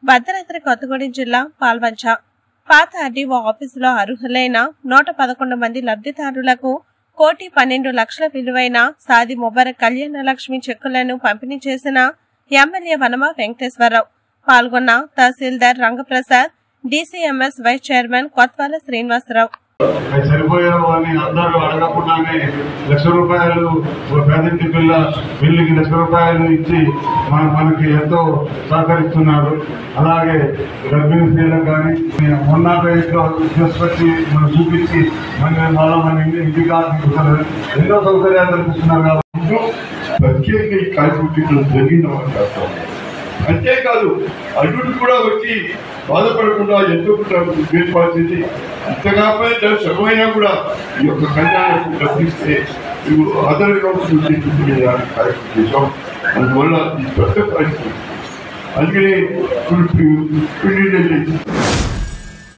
భద్రాద్రి కొత్తగూడెం జిల్లా పాల్వంచ పాత ఆర్డీఓ ఆఫీసులో అర్హులైన నూట పదకొండు మంది లబ్ధిదారులకు కోటి పన్నెండు లక్షల విలువైన సాది ముబారక్ కళ్యాణ లక్ష్మి చెక్కులను పంపిణీ చేసిన ఎమ్మెల్యే వనమ వెంకటేశ్వరరావు పాల్గొన్న tahsildar Rangaprasad DCMS vice chairman Kotwala Srinivasarao అవి సరిపోయావు అని అందరూ అడగకుండానే లక్ష రూపాయలు ఒక పేదింటి పిల్ల బిల్లుకి లక్ష రూపాయలు ఇచ్చి మన మనకి ఎంతో సహకరిస్తున్నారు అలాగే గర్భిణీ స్త్రీలకు కానీ మొన్న ఇంట్లో తీసుకొచ్చి మనం చూపించి మన మన మన ఇంటి ఇంటి కాదు ఎన్నో సౌకర్యాలు కల్పిస్తున్నారు కాబట్టి ప్రత్యేక ఈ కార్యక్రమం జరిగిందని చేస్తాం అంతేకాదు అల్లుడు కూడా వచ్చి బాధపడకుండా ఎంతో ఏర్పాటు చేసి ఇంత కాకపోతే దాని సగమైనా కూడా ఈ యొక్క కళ్యాణం డబ్బిస్తే ఆధారంగా ఉంటుంది కార్యక్రమం చేశాం అందువల్ల ఈ పెద్ద పరిస్థితి అందుకనే ఇప్పుడు పిండి